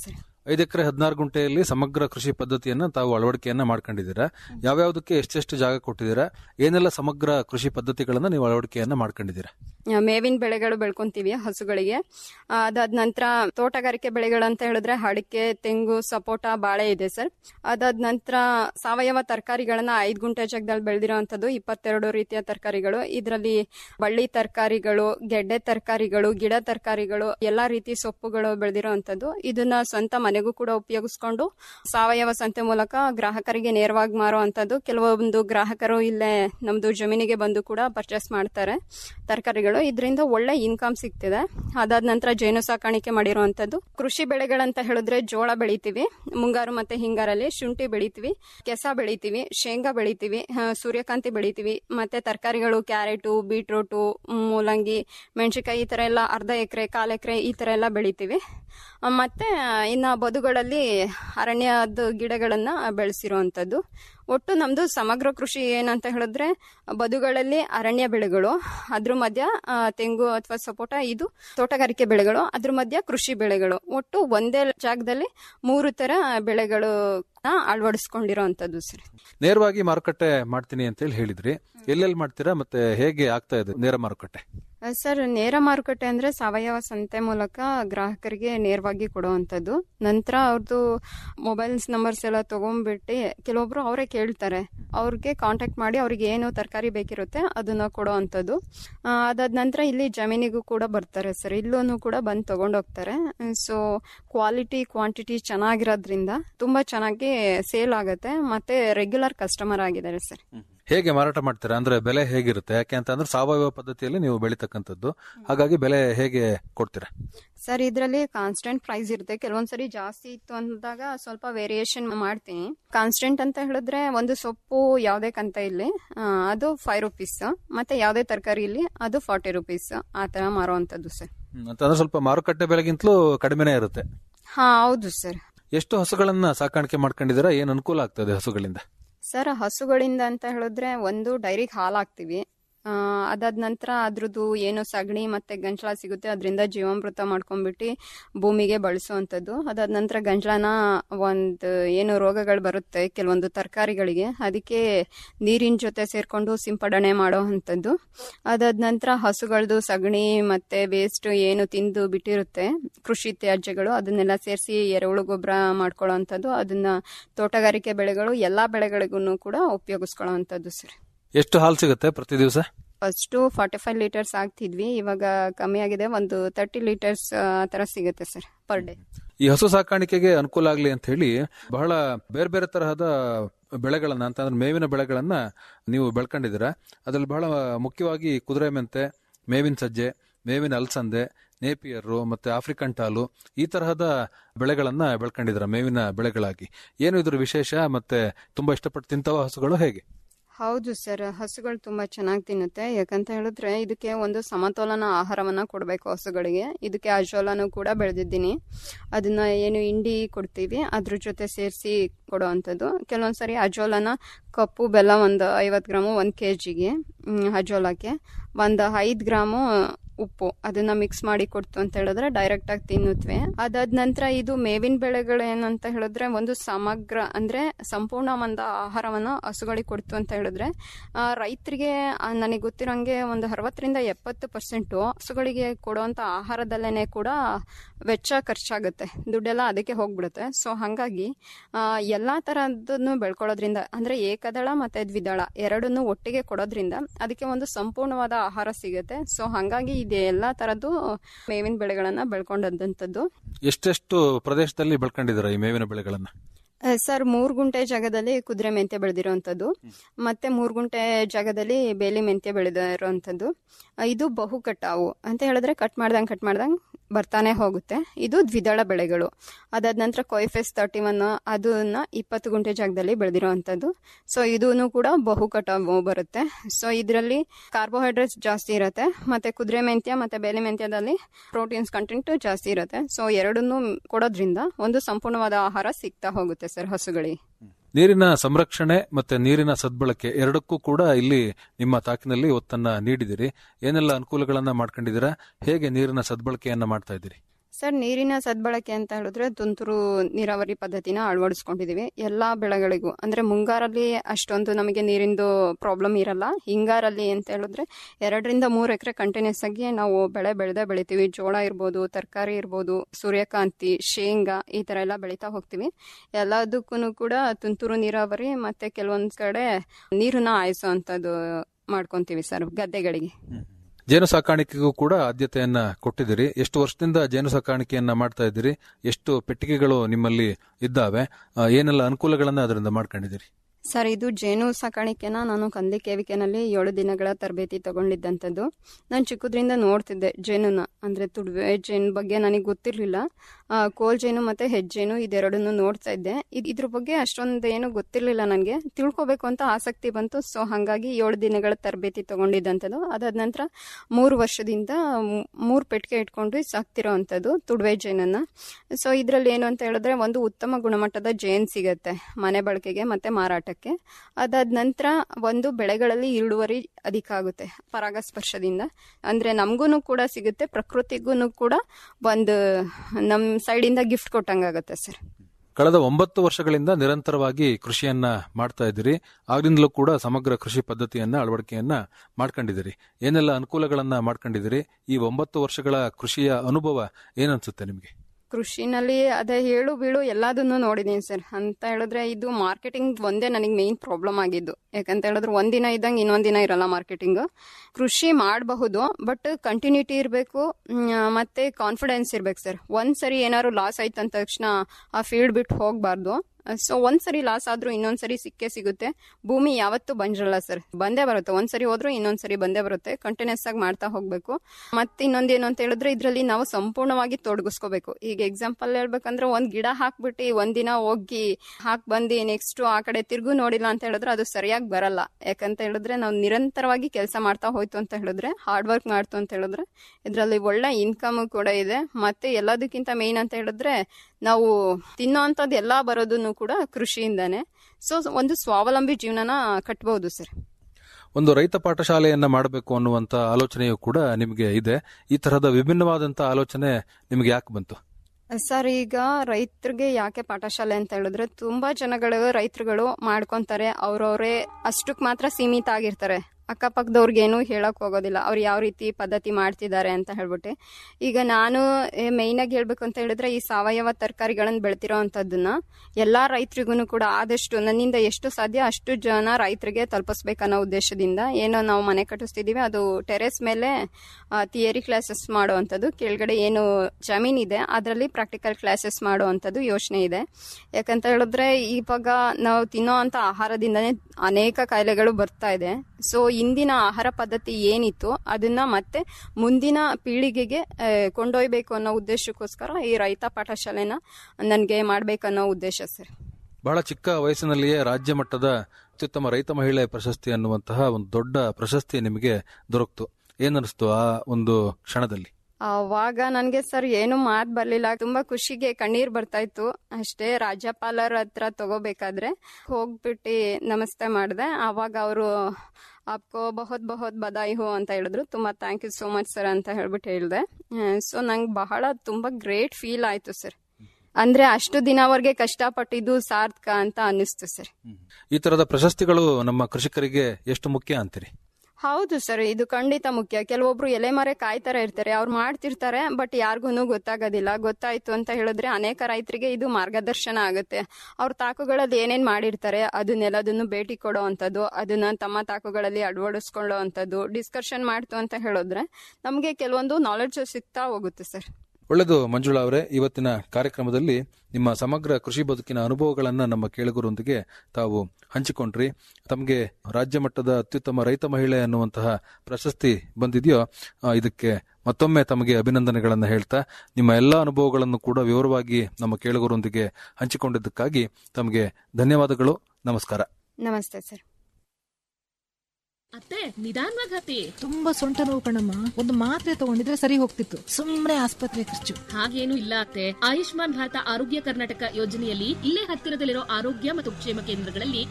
ಐದು ಎಕರೆ ಹದಿನಾರು ಗುಂಟೆಯಲ್ಲಿ ಸಮಗ್ರ ಕೃಷಿ ಪದ್ಧತಿಯನ್ನ ತಾವು ಅಳವಡಿಕೆಯನ್ನ ಮಾಡ್ಕೊಂಡಿದ್ದೀರಾ ಯಾವ್ಯಾವ್ದಕ್ಕೆ ಎಷ್ಟೆಷ್ಟು ಜಾಗ ಕೊಟ್ಟಿದ್ದೀರಾ ಏನೆಲ್ಲ ಸಮಗ್ರ ಕೃಷಿ ಪದ್ಧತಿಗಳನ್ನ ನೀವು ಅಳವಡಿಕೆಯನ್ನ ಮಾಡ್ಕೊಂಡಿದ್ದೀರಾ ಆ, ಮೇವಿನ ಬೆಳೆಗಳು ಬೆಳ್ಕೊಂತೀವಿ ಹಸುಗಳಿಗೆ ಆ, ಅದಾದ ನಂತರ ತೋಟಗಾರಿಕೆ ಬೆಳೆಗಳಂತ ಹೇಳಿದ್ರೆ ಅಡಿಕೆ ತೆಂಗು ಸಪೋಟ ಬಾಳೆ ಇದೆ ಸರ್ ಅದಾದ ನಂತರ ಸಾವಯವ ತರಕಾರಿಗಳನ್ನ ಐದು ಗುಂಟೆ ಜಾಗದಲ್ಲಿ ಬೆಳೆದಿರೋವಂಥದ್ದು ಇಪ್ಪತ್ತೆರಡು ರೀತಿಯ ತರಕಾರಿಗಳು ಇದರಲ್ಲಿ ಬಳ್ಳಿ ತರಕಾರಿಗಳು ಗೆಡ್ಡೆ ತರಕಾರಿಗಳು ಗಿಡ ತರಕಾರಿಗಳು ಎಲ್ಲಾ ರೀತಿ ಸೊಪ್ಪುಗಳು ಬೆಳೆದಿರೋವಂಥದ್ದು ಇದನ್ನ ಸ್ವಂತ ಮನೆಗೂ ಕೂಡ ಉಪಯೋಗಿಸ್ಕೊಂಡು ಸಾವಯವ ಸಂತೆ ಮೂಲಕ ಗ್ರಾಹಕರಿಗೆ ನೇರವಾಗಿ ಮಾರುವಂಥದ್ದು ಕೆಲವೊಂದು ಗ್ರಾಹಕರು ಇಲ್ಲೇ ನಮ್ದು ಜಮೀನಿಗೆ ಬಂದು ಕೂಡ ಪರ್ಚೇಸ್ ಮಾಡ್ತಾರೆ ತರಕಾರಿಗಳು ಇದರಿಂದ ಒಳ್ಳೆ ಇನ್ಕಮ್ ಸಿಗ್ತಿದೆ ಅದಾದ ನಂತರ ಜೇನು ಸಾಕಾಣಿಕೆ ಮಾಡಿರುವಂತದ್ದು ಕೃಷಿ ಬೆಳೆಗಳಂತ ಹೇಳಿದ್ರೆ ಜೋಳ ಬೆಳಿತೀವಿ ಮುಂಗಾರು ಮತ್ತೆ ಹಿಂಗಾರಲ್ಲಿ ಶುಂಠಿ ಬೆಳಿತೀವಿ ಕೆಸ ಬೆಳಿತೀವಿ ಶೇಂಗಾ ಬೆಳಿತೀವಿ ಆ, ಸೂರ್ಯಕಾಂತಿ ಬೆಳಿತೀವಿ ಮತ್ತೆ ತರಕಾರಿಗಳು ಕ್ಯಾರೆಟು ಬೀಟ್ರೂಟು ಮೂಲಂಗಿ ಮೆಣಸಿನಕಾಯಿ ಈ ತರ ಎಲ್ಲ ಅರ್ಧ ಎಕರೆ ಕಾಲ್ ಎಕರೆ ಈ ತರ ಎಲ್ಲ ಬೆಳಿತೀವಿ ಆ, ಮತ್ತೆ ಆ, ಇನ್ನ ಬದುಗಳಲ್ಲಿ ಅರಣ್ಯದ ಗಿಡಗಳನ್ನ ಬೆಳೆಸಿರುವಂತದ್ದು ಒಟ್ಟು ನಮ್ದು ಸಮಗ್ರ ಕೃಷಿ ಏನಂತ ಹೇಳಿದ್ರೆ ಬದುಗಳಲ್ಲಿ ಅರಣ್ಯ ಬೆಳೆಗಳು ಅದ್ರ ಮಧ್ಯ ಆ, ತೆಂಗು ಅಥವಾ ಸಪೋಟ ಇದು ತೋಟಗಾರಿಕೆ ಬೆಳೆಗಳು ಅದ್ರ ಮಧ್ಯ ಕೃಷಿ ಬೆಳೆಗಳು ಒಟ್ಟು ಒಂದೇ ಜಾಗದಲ್ಲಿ ಮೂರು ತರ ಬೆಳೆಗಳು ಅಳವಡಿಸ್ಕೊಂಡಿರೋಂಥದ್ದು ಸರ್ ನೇರವಾಗಿ ಮಾರುಕಟ್ಟೆ ಮಾಡ್ತೀನಿ ಅಂತ ಹೇಳಿ ಹೇಳಿದ್ರಿ ಎಲ್ಲೆಲ್ಲಿ ಮಾಡ್ತೀರಾ ಮತ್ತೆ ಹೇಗೆ ಆಗ್ತಾ ಇದೆ ನೇರ ಮಾರುಕಟ್ಟೆ ಆ, ಸರ್ ನೇರ ಮಾರುಕಟ್ಟೆ ಅಂದ್ರೆ ಸಾವಯವ ಸಂತೆ ಮೂಲಕ ಗ್ರಾಹಕರಿಗೆ ನೇರವಾಗಿ ಕೊಡುವಂಥದ್ದು ನಂತರ ಅವ್ರದ್ದು ಮೊಬೈಲ್ಸ್ ನಂಬರ್ಸ್ ಎಲ್ಲ ತಗೊಂಡ್ಬಿಟ್ಟು ಕೆಲವೊಬ್ರು ಅವರೇ ಕೇಳ್ತಾರೆ ಅವ್ರಿಗೆ ಕಾಂಟ್ಯಾಕ್ಟ್ ಮಾಡಿ ಅವ್ರಿಗೆ ಏನು ತರಕಾರಿ ಬೇಕಿರುತ್ತೆ ಅದನ್ನ ಕೊಡೋವಂಥದ್ದು ಆ, ಅದಾದ ನಂತರ ಇಲ್ಲಿ ಜಮೀನಿಗೂ ಕೂಡ ಬರ್ತಾರೆ ಸರ್ ಇಲ್ಲೂ ಕೂಡ ಬಂದು ತಗೊಂಡೋಗ್ತಾರೆ ಸೊ ಕ್ವಾಲಿಟಿ ಕ್ವಾಂಟಿಟಿ ಚೆನ್ನಾಗಿರೋದ್ರಿಂದ ತುಂಬಾ ಚೆನ್ನಾಗಿ ಸೇಲ್ ಆಗುತ್ತೆ ಮತ್ತೆ ರೆಗ್ಯುಲರ್ ಕಸ್ಟಮರ್ ಆಗಿದ್ದಾರೆ ಸರ್ ಹೇಗೆ ಮಾರಾಟ ಮಾಡ್ತೀರಾ ಅಂದ್ರೆ ಬೆಲೆ ಹೇಗಿರುತ್ತೆ ಯಾಕೆ ಅಂತ ಅಂದ್ರೆ ಸಾವಯವ ಪದ್ಧತಿಯಲ್ಲಿ ನೀವು ಬೆಳಿತಕ್ಕಂಥದ್ದು ಹಾಗಾಗಿ ಬೆಲೆ ಹೇಗೆ ಕೊಡ್ತೀರಾ ಸರ್ ಇದರಲ್ಲಿ ಕಾನ್ಸ್ಟೆಂಟ್ ಪ್ರೈಸ್ ಇರುತ್ತೆ ಕೆಲವೊಂದ್ಸರಿ ಜಾಸ್ತಿ ಇತ್ತು ಅಂದಾಗ ಸ್ವಲ್ಪ ವೇರಿಯೇಷನ್ ಮಾಡ್ತೀನಿ ಕಾನ್ಸ್ಟೆಂಟ್ ಅಂತ ಹೇಳಿದ್ರೆ ಒಂದು ಸೊಪ್ಪು ಯಾವುದೇ ಕಂತ ಇಲ್ಲಿ ಆ, ಅದು ಫೈವ್ ರುಪೀಸ್ ಮತ್ತೆ ಯಾವುದೇ ತರಕಾರಿ ಇಲ್ಲಿ ಅದು ಫಾರ್ಟಿ ರುಪೀಸ್ ಆ ತರ ಮಾರುವಂತದ್ದು ಸರ್ ಹ್ಮ್, ಅಂತಂದ್ರೆ ಸ್ವಲ್ಪ ಮಾರುಕಟ್ಟೆ ಬೆಲೆಗಿಂತಲೂ ಕಡಿಮೆನೇ ಇರುತ್ತೆ ಹಾ ಹೌದು ಸರ್ ಎಷ್ಟು ಹಸುಗಳನ್ನ ಸಾಕಾಣಿಕೆ ಮಾಡ್ಕೊಂಡಿದ್ದೀರಾ ಏನ್ ಅನುಕೂಲ ಆಗ್ತದೆ ಹಸುಗಳಿಂದ ಸರ್ ಹಸುಗಳಿಂದ ಅಂತ ಹೇಳಿದ್ರೆ ಒಂದು ಡೈರಿಗೆ ಹಾಲು ಹಾಕ್ತಿವಿ ಆ, ಅದಾದ ನಂತರ ಅದ್ರದ್ದು ಏನು ಸಗಣಿ ಮತ್ತೆ ಗಂಜಲ ಸಿಗುತ್ತೆ ಅದರಿಂದ ಜೀವಾಮೃತ ಮಾಡ್ಕೊಂಡ್ಬಿಟ್ಟು ಭೂಮಿಗೆ ಬಳಸುವಂಥದ್ದು ಅದಾದ ನಂತರ ಗಂಜಲನ ಒಂದು ಏನು ರೋಗಗಳು ಬರುತ್ತೆ ಕೆಲವೊಂದು ತರಕಾರಿಗಳಿಗೆ ಅದಕ್ಕೆ ನೀರಿನ ಜೊತೆ ಸೇರ್ಕೊಂಡು ಸಿಂಪಡಣೆ ಮಾಡೋ ಅಂಥದ್ದು ಅದಾದ ನಂತರ ಹಸುಗಳದ್ದು ಸಗಣಿ ಮತ್ತೆ ವೇಸ್ಟ್ ಏನು ತಿಂದು ಬಿಟ್ಟಿರುತ್ತೆ ಕೃಷಿ ತ್ಯಾಜ್ಯಗಳು ಅದನ್ನೆಲ್ಲ ಸೇರಿಸಿ ಎರೆಹುಳು ಗೊಬ್ಬರ ಮಾಡ್ಕೊಳ್ಳೋ ಅಂಥದ್ದು ಅದನ್ನ ತೋಟಗಾರಿಕೆ ಬೆಳೆಗಳು ಎಲ್ಲಾ ಬೆಳೆಗಳಿಗೂ ಕೂಡ ಉಪಯೋಗಿಸ್ಕೊಳ್ಳೋ ಅಂಥದ್ದು ಸರ್ ಎಷ್ಟು ಹಾಲು ಸಿಗುತ್ತೆ ಪ್ರತಿ ದಿವಸ ಫಸ್ಟು ಫಾರ್ಟಿ ಫೈವ್ ಲೀಟರ್ಸ್ ಆಗ್ತಿದ್ವಿ ಇವಾಗ ಕಮ್ಮಿ ಆಗಿದೆ ಒಂದು ತರ್ಟಿ ಲೀಟರ್ಸ್ ಆ ಥರ ಸಿಗುತ್ತೆ ಸರ್ ಪರ್ ಡೇ ಈ ಹಸು ಸಾಕಾಣಿಕೆಗೆ ಅನುಕೂಲ ಆಗ್ಲಿ ಅಂತ ಹೇಳಿ ಬಹಳ ಬೇರೆ ಬೇರೆ ತರಹದ ಬೆಳೆಗಳನ್ನ ಅಂತಂದ್ರೆ ಮೇವಿನ ಬೆಳೆಗಳನ್ನ ನೀವು ಬೆಳ್ಕೊಂಡಿದ್ದೀರಾ ಅದ್ರಲ್ಲಿ ಬಹಳ ಮುಖ್ಯವಾಗಿ ಕುದುರೆ ಮೆಂತೆ ಮೇವಿನ ಸಜ್ಜೆ ಮೇವಿನ ಅಲಸಂದೆ ನೇಪಿಯರು ಮತ್ತೆ ಆಫ್ರಿಕನ್ ಟಾಲು ಈ ತರಹದ ಬೆಳೆಗಳನ್ನ ಬೆಳ್ಕೊಂಡಿದ್ದೀರಾ ಮೇವಿನ ಬೆಳೆಗಳಾಗಿ ಏನು ಇದ್ರ ವಿಶೇಷ ಮತ್ತೆ ತುಂಬಾ ಇಷ್ಟಪಟ್ಟು ತಿಂತವ ಹಸುಗಳು ಹೇಗೆ ಹೌದು ಸರ್ ಹಸುಗಳು ತುಂಬಾ ಚೆನ್ನಾಗಿ ತಿನ್ನುತ್ತೆ ಯಾಕಂತ ಹೇಳಿದ್ರೆ ಇದಕ್ಕೆ ಒಂದು ಸಮತೋಲನ ಆಹಾರವನ್ನ ಕೊಡಬೇಕು ಹಸುಗಳಿಗೆ ಇದಕ್ಕೆ ಅಜೋಲನು ಕೂಡ ಬೆಳೆದಿದ್ದೀನಿ ಅದನ್ನ ಏನು ಹಿಂಡಿ ಕೊಡ್ತೀವಿ ಅದ್ರ ಜೊತೆ ಸೇರಿಸಿ ಕೊಡುವಂಥದ್ದು ಕೆಲವೊಂದ್ಸರಿ ಅಜೋಲನ ಕಪ್ಪು ಬೆಲ್ಲ ಒಂದು ಐವತ್ತು ಗ್ರಾಮು ಒಂದು ಕೆ ಜಿಗೆ ಅಜೋಲಕ್ಕೆ ಒಂದು ಐದು ಗ್ರಾಮು ಉಪ್ಪು ಅದನ್ನ ಮಿಕ್ಸ್ ಮಾಡಿ ಕೊಡ್ತು ಅಂತ ಹೇಳಿದ್ರೆ ಡೈರೆಕ್ಟ್ ಆಗಿ ತಿನ್ನುತ್ತವೆ ಅದಾದ ನಂತರ ಇದು ಮೇವಿನ ಬೆಳೆಗಳು ಏನಂತ ಹೇಳಿದ್ರೆ ಒಂದು ಸಮಗ್ರ ಅಂದ್ರೆ ಸಂಪೂರ್ಣ ಒಂದು ಆಹಾರವನ್ನ ಹಸುಗಳಿಗೆ ಕೊಡ್ತು ಅಂತ ಹೇಳಿದ್ರೆ ಆ, ರೈತರಿಗೆ ಆ, ನನಗೆ ಗೊತ್ತಿರೋಂಗೆ ಒಂದು ಅರವತ್ತರಿಂದ ಎಪ್ಪತ್ತು ಪರ್ಸೆಂಟು ಹಸುಗಳಿಗೆ ಕೊಡುವಂತ ಆಹಾರದಲ್ಲೇನೆ ಕೂಡ ವೆಚ್ಚ ಖರ್ಚಾಗುತ್ತೆ ದುಡ್ಡೆಲ್ಲ ಅದಕ್ಕೆ ಹೋಗ್ಬಿಡುತ್ತೆ ಸೊ ಹಾಗಾಗಿ ಆ, ಎಲ್ಲಾ ತರದನ್ನು ಬೆಳ್ಕೊಳ್ಳೋದ್ರಿಂದ ಅಂದ್ರೆ ಏಕದಳ ಮತ್ತೆ ದ್ವಿದಳ ಎರಡನ್ನು ಒಟ್ಟಿಗೆ ಕೊಡೋದ್ರಿಂದ ಅದಕ್ಕೆ ಒಂದು ಸಂಪೂರ್ಣವಾದ ಆಹಾರ ಸಿಗುತ್ತೆ ಸೊ ಹಾಗಾಗಿ ಇದೆ ಎಲ್ಲಾ ತರದ್ದು ಮೇವಿನ ಬೆಳೆಗಳನ್ನ ಬೆಳ್ಕೊಂಡಂಥದ್ದು ಎಷ್ಟೆಷ್ಟು ಪ್ರದೇಶದಲ್ಲಿ ಬೆಳ್ಕೊಂಡಿದ್ದೀರಾ ಈ ಮೇವಿನ ಬೆಳೆಗಳನ್ನ ಆ, ಸರ್ ಮೂರು ಗುಂಟೆ ಜಾಗದಲ್ಲಿ ಕುದುರೆ ಮೆಂತ್ಯ ಬೆಳೆದಿರುವಂಥದ್ದು ಮತ್ತೆ ಮೂರು ಗುಂಟೆ ಜಾಗದಲ್ಲಿ ಬೇಲಿ ಮೆಂತ್ಯ ಬೆಳೆದಿರುವಂಥದ್ದು ಆ, ಇದು ಬಹು ಕಟಾವು ಅಂತ ಹೇಳಿದ್ರೆ ಕಟ್ ಮಾಡ್ದಂಗೆ ಕಟ್ ಮಾಡ್ದಂಗೆ ಬರ್ತಾನೆ ಹೋಗುತ್ತೆ ಇದು ದ್ವಿದಳ ಬೆಳೆಗಳು ಅದಾದ ನಂತರ ಕೊಯ್ಫೆಸ್ ತರ್ಟಿ ಒನ್ ಅದನ್ನ ಇಪ್ಪತ್ತು ಗುಂಟೆ ಜಾಗದಲ್ಲಿ ಬೆಳೆದಿರುವಂಥದ್ದು ಸೊ ಇದೂ ಕೂಡ ಬಹು ಕಟಾವು ಬರುತ್ತೆ ಸೊ ಇದರಲ್ಲಿ ಕಾರ್ಬೋಹೈಡ್ರೇಟ್ಸ್ ಜಾಸ್ತಿ ಇರುತ್ತೆ ಮತ್ತೆ ಕುದುರೆ ಮೆಂತ್ಯ ಮತ್ತೆ ಬೇಲೆ ಮೆಂತ್ಯದಲ್ಲಿ ಪ್ರೋಟೀನ್ಸ್ ಕಂಟೆಂಟ್ ಜಾಸ್ತಿ ಇರುತ್ತೆ ಸೊ ಎರಡನ್ನೂ ಕೊಡೋದ್ರಿಂದ ಒಂದು ಸಂಪೂರ್ಣವಾದ ಆಹಾರ ಸಿಗ್ತಾ ಹೋಗುತ್ತೆ ಸರ್ ಹಸುಗಳಿಗೆ ನೀರಿನ ಸಂರಕ್ಷಣೆ ಮತ್ತೆ ನೀರಿನ ಸದ್ಬಳಕೆ ಎರಡಕ್ಕೂ ಕೂಡ ಇಲ್ಲಿ ನಿಮ್ಮ ತಾಕಿನಲ್ಲಿ ಒತ್ತನ್ನ ನೀಡಿದಿರಿ ಏನೆಲ್ಲ ಅನುಕೂಲಗಳನ್ನ ಮಾಡ್ಕೊಂಡಿದ್ದೀರಾ ಹೇಗೆ ನೀರಿನ ಸದ್ಬಳಕೆಯನ್ನ ಮಾಡ್ತಾ ಇದ್ದೀರಿ ಸರ್ ನೀರಿನ ಸದ್ಬಳಕೆ ಅಂತ ಹೇಳಿದ್ರೆ ತುಂತುರು ನೀರಾವರಿ ಪದ್ಧತಿನ ಅಳವಡಿಸ್ಕೊಂಡಿದೀವಿ ಎಲ್ಲಾ ಬೆಳೆಗಳಿಗೂ ಅಂದ್ರೆ ಮುಂಗಾರಲ್ಲಿ ಅಷ್ಟೊಂದು ನಮಗೆ ನೀರಿಂದು ಪ್ರಾಬ್ಲಮ್ ಇರಲ್ಲ ಹಿಂಗಾರಲ್ಲಿ ಅಂತ ಹೇಳಿದ್ರೆ ಎರಡರಿಂದ ಮೂರು ಎಕರೆ ಕಂಟಿನ್ಯೂಸ್ ಆಗಿ ನಾವು ಬೆಳೆ ಬೆಳೆದೇ ಬೆಳಿತೀವಿ ಜೋಳ ಇರ್ಬೋದು ತರಕಾರಿ ಇರ್ಬೋದು ಸೂರ್ಯಕಾಂತಿ ಶೇಂಗಾ ಈ ತರ ಎಲ್ಲ ಬೆಳಿತಾ ಹೋಗ್ತೀವಿ ಎಲ್ಲದಕ್ಕೂ ಕೂಡ ತುಂತುರು ನೀರಾವರಿ ಮತ್ತೆ ಕೆಲವೊಂದ್ ಕಡೆ ನೀರನ್ನ ಹಾಯಿಸೋ ಅಂತದ್ದು ಮಾಡ್ಕೊಂತೀವಿ ಸರ್ ಗದ್ದೆಗಳಿಗೆ ಜೇನು ಸಾಕಾಣಿಕೆಗೂ ಕೂಡ ಆದ್ಯತೆಯನ್ನ ಕೊಟ್ಟಿದ್ದೀರಿ ಎಷ್ಟು ವರ್ಷದಿಂದ ಜೇನು ಸಾಕಾಣಿಕೆಯನ್ನ ಮಾಡ್ತಾ ಇದ್ದೀರಿ ಎಷ್ಟು ಪೆಟ್ಟಿಗೆಗಳು ನಿಮ್ಮಲ್ಲಿ ಇದ್ದಾವೆ ಆ, ಏನೆಲ್ಲ ಅನುಕೂಲಗಳನ್ನ ಅದರಿಂದ ಮಾಡ್ಕೊಂಡಿದ್ದೀರಿ ಸರ್ ಇದು ಜೇನು ಸಾಕಾಣಿಕೆನ ನಾನು ಕಂದಿ ಕೇವಿಕೆನಲ್ಲಿ ಏಳು ದಿನಗಳ ತರಬೇತಿ ತಗೊಂಡಿದ್ದಂಥದ್ದು ನಾನು ಚಿಕ್ಕದ್ರಿಂದ ನೋಡ್ತಿದ್ದೆ ಜೇನುನ ಅಂದರೆ ತುಡುವೆ ಜೇನು ಬಗ್ಗೆ ನನಗೆ ಗೊತ್ತಿರಲಿಲ್ಲ ಕೋಲ್ ಜೇನು ಮತ್ತು ಹೆಜ್ಜೇನು ಇದೆರಡನ್ನು ನೋಡ್ತಾ ಇದ್ದೆ ಇದ್- ಇದ್ರ ಬಗ್ಗೆ ಅಷ್ಟೊಂದು ಏನು ಗೊತ್ತಿರಲಿಲ್ಲ ನನಗೆ ತಿಳ್ಕೊಬೇಕು ಅಂತ ಆಸಕ್ತಿ ಬಂತು ಸೊ ಹಾಗಾಗಿ ಏಳು ದಿನಗಳ ತರಬೇತಿ ತಗೊಂಡಿದ್ದಂಥದ್ದು ಅದಾದ ನಂತರ ಮೂರು ವರ್ಷದಿಂದ ಮೂರು ಪೆಟ್ಟಿಗೆ ಇಟ್ಕೊಂಡು ಸಾಕ್ತಿರೋ ಅಂಥದ್ದು ತುಡುವೆ ಜೇನನ್ನು ಸೊ ಇದರಲ್ಲಿ ಏನು ಅಂತ ಹೇಳಿದ್ರೆ ಒಂದು ಉತ್ತಮ ಗುಣಮಟ್ಟದ ಜೇನ್ ಸಿಗತ್ತೆ ಮನೆ ಬಳಕೆಗೆ ಮತ್ತೆ ಮಾರಾಟಕ್ಕೆ ಅದಾದ ನಂತರ ಒಂದು ಬೆಳೆಗಳಲ್ಲಿ ಇಳುವರಿ ಅಧಿಕ ಆಗುತ್ತೆ ಪರಾಗಸ್ಪರ್ಶದಿಂದ ಅಂದ್ರೆ ನಮಗೂ ಕೂಡ ಸಿಗುತ್ತೆ ಪ್ರಕೃತಿಗೂ ಕೂಡ ಒಂದು ನಮ್ಮ ಸೈಡಿಂದ ಗಿಫ್ಟ್ ಕೊಟ್ಟಂಗಾಗತ್ತೆ ಸರ್ ಕಳೆದ ಒಂಬತ್ತು ವರ್ಷಗಳಿಂದ ನಿರಂತರವಾಗಿ ಕೃಷಿಯನ್ನ ಮಾಡ್ತಾ ಇದ್ದೀರಿ ಆಗ್ಲಿಂದಲೂ ಕೂಡ ಸಮಗ್ರ ಕೃಷಿ ಪದ್ಧತಿಯನ್ನ ಅಳವಡಿಕೆಯನ್ನ ಮಾಡ್ಕೊಂಡಿದ್ದೀರಿ ಏನೆಲ್ಲ ಅನುಕೂಲಗಳನ್ನ ಮಾಡ್ಕೊಂಡಿದ್ದೀರಿ ಈ ಒಂಬತ್ತು ವರ್ಷಗಳ ಕೃಷಿಯ ಅನುಭವ ಏನನ್ಸುತ್ತೆ ನಿಮಗೆ ಕೃಷಿನಲ್ಲಿ ಅದೇ ಹೇಳು ಬೀಳು ಎಲ್ಲದನ್ನು ನೋಡಿದೀನಿ ಸರ್ ಅಂತ ಹೇಳಿದ್ರೆ ಇದು ಮಾರ್ಕೆಟಿಂಗ್ ಒಂದೇ ನನಗೆ ಮೇನ್ ಪ್ರಾಬ್ಲಮ್ ಆಗಿದ್ದು ಯಾಕಂತ ಹೇಳಿದ್ರೆ ಒಂದಿನ ಇದ್ದಂಗೆ ಇನ್ನೊಂದ್ ದಿನ ಇರಲ್ಲ ಮಾರ್ಕೆಟಿಂಗ್ ಕೃಷಿ ಮಾಡಬಹುದು ಬಟ್ ಕಂಟಿನ್ಯೂಟಿ ಇರಬೇಕು ಮತ್ತೆ ಕಾನ್ಫಿಡೆನ್ಸ್ ಇರ್ಬೇಕು ಸರ್ ಒಂದ್ ಸರಿ ಏನಾದ್ರು ಲಾಸ್ ಆಯ್ತು ಅಂದ ತಕ್ಷಣ ಆ ಫೀಲ್ಡ್ ಬಿಟ್ಟು ಹೋಗ್ಬಾರ್ದು ಸೊ ಒಂದ್ಸರಿ ಲಾಸ್ ಆದ್ರೂ ಇನ್ನೊಂದ್ಸರಿ ಸಿಕ್ಕೇ ಸಿಗುತ್ತೆ ಭೂಮಿ ಯಾವತ್ತೂ ಬಂದಿರಲ್ಲ ಸರ್ ಬಂದೇ ಬರುತ್ತೆ ಒಂದ್ಸರಿ ಹೋದ್ರೂ ಇನ್ನೊಂದ್ಸರಿ ಬಂದೇ ಬರುತ್ತೆ ಕಂಟಿನ್ಯೂಸ್ ಆಗಿ ಮಾಡ್ತಾ ಹೋಗ್ಬೇಕು ಮತ್ತೆ ಇನ್ನೊಂದೇನು ಅಂತ ಹೇಳಿದ್ರೆ ಇದರಲ್ಲಿ ನಾವು ಸಂಪೂರ್ಣವಾಗಿ ತೊಡಗಿಸ್ಕೋಬೇಕು ಈಗ ಎಕ್ಸಾಂಪಲ್ ಹೇಳ್ಬೇಕಂದ್ರೆ ಒಂದ್ ಗಿಡ ಹಾಕ್ಬಿಟ್ಟು ಒಂದಿನ ಹೋಗಿ ಹಾಕ್ ಬಂದು ನೆಕ್ಸ್ಟ್ ಆ ಕಡೆ ತಿರ್ಗು ನೋಡಿಲ್ಲ ಅಂತ ಹೇಳಿದ್ರೆ ಅದು ಸರಿಯಾಗಿ ಬರಲ್ಲ ಯಾಕಂತ ಹೇಳಿದ್ರೆ ನಾವು ನಿರಂತರವಾಗಿ ಕೆಲಸ ಮಾಡ್ತಾ ಹೋಯ್ತು ಅಂತ ಹೇಳಿದ್ರೆ ಹಾರ್ಡ್ ವರ್ಕ್ ಮಾಡ್ತು ಅಂತ ಹೇಳಿದ್ರೆ ಇದರಲ್ಲಿ ಒಳ್ಳೆ ಇನ್ಕಮ್ ಕೂಡ ಇದೆ ಮತ್ತೆ ಎಲ್ಲದಕ್ಕಿಂತ ಮೇನ್ ಅಂತ ಹೇಳಿದ್ರೆ ನಾವು ತಿನ್ನೋ ಅಂಥದ್ದು ಎಲ್ಲ ಬರೋದನ್ನು ಕೂಡ ಕೃಷಿಯಿಂದಾನೆ ಸೊ ಒಂದು ಸ್ವಾವಲಂಬಿ ಜೀವನನ ಕಟ್ಬಹುದು ಸರ್ ಒಂದು ರೈತ ಪಾಠಶಾಲೆಯನ್ನ ಮಾಡಬೇಕು ಅನ್ನುವಂತ ಆಲೋಚನೆಯು ಕೂಡ ನಿಮಗೆ ಇದೆ ಈ ತರಹದ ವಿಭಿನ್ನವಾದಂತ ಆಲೋಚನೆ ನಿಮಗೆ ಯಾಕೆ ಬಂತು ಸರ್ ಈಗ ರೈತರಿಗೆ ಯಾಕೆ ಪಾಠಶಾಲೆ ಅಂತ ಹೇಳಿದ್ರೆ ತುಂಬಾ ಜನಗಳು ರೈತರುಗಳು ಮಾಡ್ಕೊಂತಾರೆ ಅವ್ರವ್ರೇ ಅಷ್ಟಕ್ಕೆ ಮಾತ್ರ ಸೀಮಿತ ಆಗಿರ್ತಾರೆ ಅಕ್ಕಪಕ್ಕದವ್ರಿಗೇನು ಹೇಳಕ್ ಹೋಗೋದಿಲ್ಲ ಅವ್ರು ಯಾವ ರೀತಿ ಪದ್ಧತಿ ಮಾಡ್ತಿದ್ದಾರೆ ಅಂತ ಹೇಳ್ಬಿಟ್ಟು ಈಗ ನಾನು ಮೇಯ್ನ್ ಆಗಿ ಹೇಳ್ಬೇಕು ಅಂತ ಹೇಳಿದ್ರೆ ಈ ಸಾವಯವ ತರಕಾರಿಗಳನ್ನ ಬೆಳ್ತಿರೋ ಅಂಥದ್ದನ್ನ ಎಲ್ಲಾ ರೈತರಿಗೂ ಕೂಡ ಆದಷ್ಟು ನನ್ನಿಂದ ಎಷ್ಟು ಸಾಧ್ಯ ಅಷ್ಟು ಜನ ರೈತರಿಗೆ ತಲುಪಿಸ್ಬೇಕನ್ನೋ ಉದ್ದೇಶದಿಂದ ಏನೋ ನಾವು ಮನೆ ಕಟ್ಟಿಸ್ತಿದೀವಿ ಅದು ಟೆರೆಸ್ ಮೇಲೆ ಥಿಯರಿ ಕ್ಲಾಸಸ್ ಮಾಡುವಂಥದ್ದು ಕೆಳಗಡೆ ಏನು ಜಮೀನ್ ಇದೆ ಅದರಲ್ಲಿ ಪ್ರಾಕ್ಟಿಕಲ್ ಕ್ಲಾಸಸ್ ಮಾಡುವಂಥದ್ದು ಯೋಚನೆ ಇದೆ ಯಾಕಂತ ಹೇಳಿದ್ರೆ ಇವಾಗ ನಾವು ತಿನ್ನೋ ಅಂತ ಆಹಾರದಿಂದನೇ ಅನೇಕ ಕಾಯಿಲೆಗಳು ಬರ್ತಾ ಇದೆ ಸೊ ಇಂದಿನ ಆಹಾರ ಪದ್ಧತಿ ಏನಿತ್ತು ಅದನ್ನ ಮತ್ತೆ ಮುಂದಿನ ಪೀಳಿಗೆಗೆ ಆ, ಕೊಂಡೊಯ್ಬೇಕು ಅನ್ನೋ ಉದ್ದೇಶಕ್ಕೋಸ್ಕರ ಈ ರೈತ ಪಾಠಶಾಲೆನ ನನಗೆ ಮಾಡ್ಬೇಕನ್ನೋ ಉದ್ದೇಶ ಸರ್ ಬಹಳ ಚಿಕ್ಕ ವಯಸ್ಸಿನಲ್ಲಿಯೇ ರಾಜ್ಯ ಮಟ್ಟದ ಅತ್ಯುತ್ತಮ ರೈತ ಮಹಿಳೆ ಪ್ರಶಸ್ತಿ ಅನ್ನುವಂತಹ ಒಂದು ದೊಡ್ಡ ಪ್ರಶಸ್ತಿ ನಿಮಗೆ ದೊರಕ್ತು ಏನನ್ನಿಸ್ತು ಆ ಒಂದು ಕ್ಷಣದಲ್ಲಿ ಅವಾಗ ನನಗೆ ಸರ್ ಏನು ಮಾತ್ ಬರ್ಲಿಲ್ಲ ತುಂಬಾ ಖುಷಿಗೆ ಕಣ್ಣೀರ್ ಬರ್ತಾ ಇತ್ತು ಅಷ್ಟೇ ರಾಜ್ಯಪಾಲರ ಹತ್ರ ತಗೋಬೇಕಾದ್ರೆ ಹೋಗ್ಬಿಟ್ಟು ನಮಸ್ತೆ ಮಾಡಿದೆ ಅವಾಗ ಅವರು ಆಪ್ಕೋ ಬಹುತ್ ಬಹುತ್ ಬದಾಯಿ ಹೋ ಅಂತ ಹೇಳಿದ್ರು ತುಂಬಾ thank you so much sir ಅಂತ ಹೇಳ್ಬಿಟ್ಟು ಹೇಳಿದೆ ಸೊ ನಂಗೆ ಬಹಳ ತುಂಬಾ ಗ್ರೇಟ್ ಫೀಲ್ ಆಯ್ತು ಸರ್ ಅಂದ್ರೆ ಅಷ್ಟು ದಿನವರೆಗೆ ಕಷ್ಟಪಟ್ಟಿದ್ದು ಸಾರ್ಥಕ ಅಂತ ಅನ್ನಿಸ್ತು ಸರ್ ಈ ತರದ ಪ್ರಶಸ್ತಿಗಳು ನಮ್ಮ ಕೃಷಿಕರಿಗೆ ಎಷ್ಟು ಮುಖ್ಯ ಅಂತೀರಿ ಹೌದು ಸರ್ ಇದು ಖಂಡಿತ ಮುಖ್ಯ ಕೆಲವೊಬ್ರು ಎಲೆ ಮರೆ ಕಾಯ್ತಾರ ಇರ್ತಾರೆ ಅವ್ರು ಮಾಡ್ತಿರ್ತಾರೆ ಬಟ್ ಯಾರಿಗೂ ಗೊತ್ತಾಗೋದಿಲ್ಲ ಗೊತ್ತಾಯ್ತು ಅಂತ ಹೇಳಿದ್ರೆ ಅನೇಕ ರೈತರಿಗೆ ಇದು ಮಾರ್ಗದರ್ಶನ ಆಗುತ್ತೆ ಅವ್ರ ತಾಕುಗಳಲ್ಲಿ ಏನೇನ್ ಮಾಡಿರ್ತಾರೆ ಅದನ್ನೆಲ್ಲದನ್ನು ಭೇಟಿ ಕೊಡೋ ಅಂಥದ್ದು ಅದನ್ನ ತಮ್ಮ ತಾಕುಗಳಲ್ಲಿ ಅಳವಡಿಸ್ಕೊಳ್ಳೋ ಅಂಥದ್ದು ಡಿಸ್ಕಷನ್ ಮಾಡ್ತು ಅಂತ ಹೇಳಿದ್ರೆ ನಮಗೆ ಕೆಲವೊಂದು ನಾಲೆಡ್ಜ್ ಸಿಗ್ತಾ ಹೋಗುತ್ತೆ ಸರ್ ಒಳ್ಳೆಯದು ಮಂಜುಳಾ ಅವರೇ ಇವತ್ತಿನ ಕಾರ್ಯಕ್ರಮದಲ್ಲಿ ನಿಮ್ಮ ಸಮಗ್ರ ಕೃಷಿ ಬದುಕಿನ ಅನುಭವಗಳನ್ನ ನಮ್ಮ ಕೇಳುಗರೊಂದಿಗೆ ತಾವು ಹಂಚಿಕೊಂಡ್ರಿ ತಮಗೆ ರಾಜ್ಯ ಮಟ್ಟದ ಅತ್ಯುತ್ತಮ ರೈತ ಮಹಿಳೆ ಅನ್ನುವಂತಹ ಪ್ರಶಸ್ತಿ ಬಂದಿದೆಯೋ ಆ, ಇದಕ್ಕೆ ಮತ್ತೊಮ್ಮೆ ತಮಗೆ ಅಭಿನಂದನೆಗಳನ್ನು ಹೇಳ್ತಾ ನಿಮ್ಮ ಎಲ್ಲಾ ಅನುಭವಗಳನ್ನು ಕೂಡ ವಿವರವಾಗಿ ನಮ್ಮ ಕೇಳುಗರೊಂದಿಗೆ ಹಂಚಿಕೊಂಡಿದ್ದಕ್ಕಾಗಿ ತಮಗೆ ಧನ್ಯವಾದಗಳು ನಮಸ್ಕಾರ ನಮಸ್ತೆ ಸರ್ ಅತ್ತೆ ನಿಧಾನವಾಗಿ ಹತ್ತಿ ತುಂಬಾ ಸೊಂಟ ನೋವು ಕಣಮ್ಮ ಒಂದು ಮಾತ್ರೆ ತಗೊಂಡಿದ್ರೆ ಸರಿ ಹೋಗ್ತಿತ್ತು ಸುಮ್ಮನೆ ಆಸ್ಪತ್ರೆ ಖರ್ಚು ಹಾಗೇನು ಇಲ್ಲ ಅತ್ತೆ ಆಯುಷ್ಮಾನ್ ಭಾರತ ಆರೋಗ್ಯ ಕರ್ನಾಟಕ ಯೋಜನೆಯಲ್ಲಿ ಇಲ್ಲೇ ಹತ್ತಿರದಲ್ಲಿರೋ ಆರೋಗ್ಯ ಮತ್ತು ಕ್ಷೇಮ ಕೇಂದ್ರಗಳಲ್ಲಿ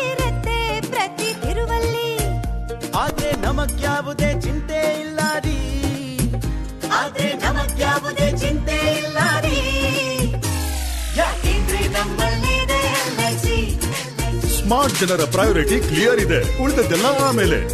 ಪ್ರತಿ ತಿರುವಲ್ಲಿ ಆದ್ರೆ ನಮಗ್ಯಾವುದೇ ಚಿಂತೆ ಇಲ್ಲ ರೀ ಆದ್ರೆ ನಮಗ್ಯಾವುದೇ ಚಿಂತೆ ಸ್ಮಾರ್ಟ್ ಜನರ ಪ್ರಯಾರಿಟಿ ಕ್ಲಿಯರ್ ಇದೆ ಉಳಿದದ್ದೆಲ್ಲ ಆಮೇಲೆ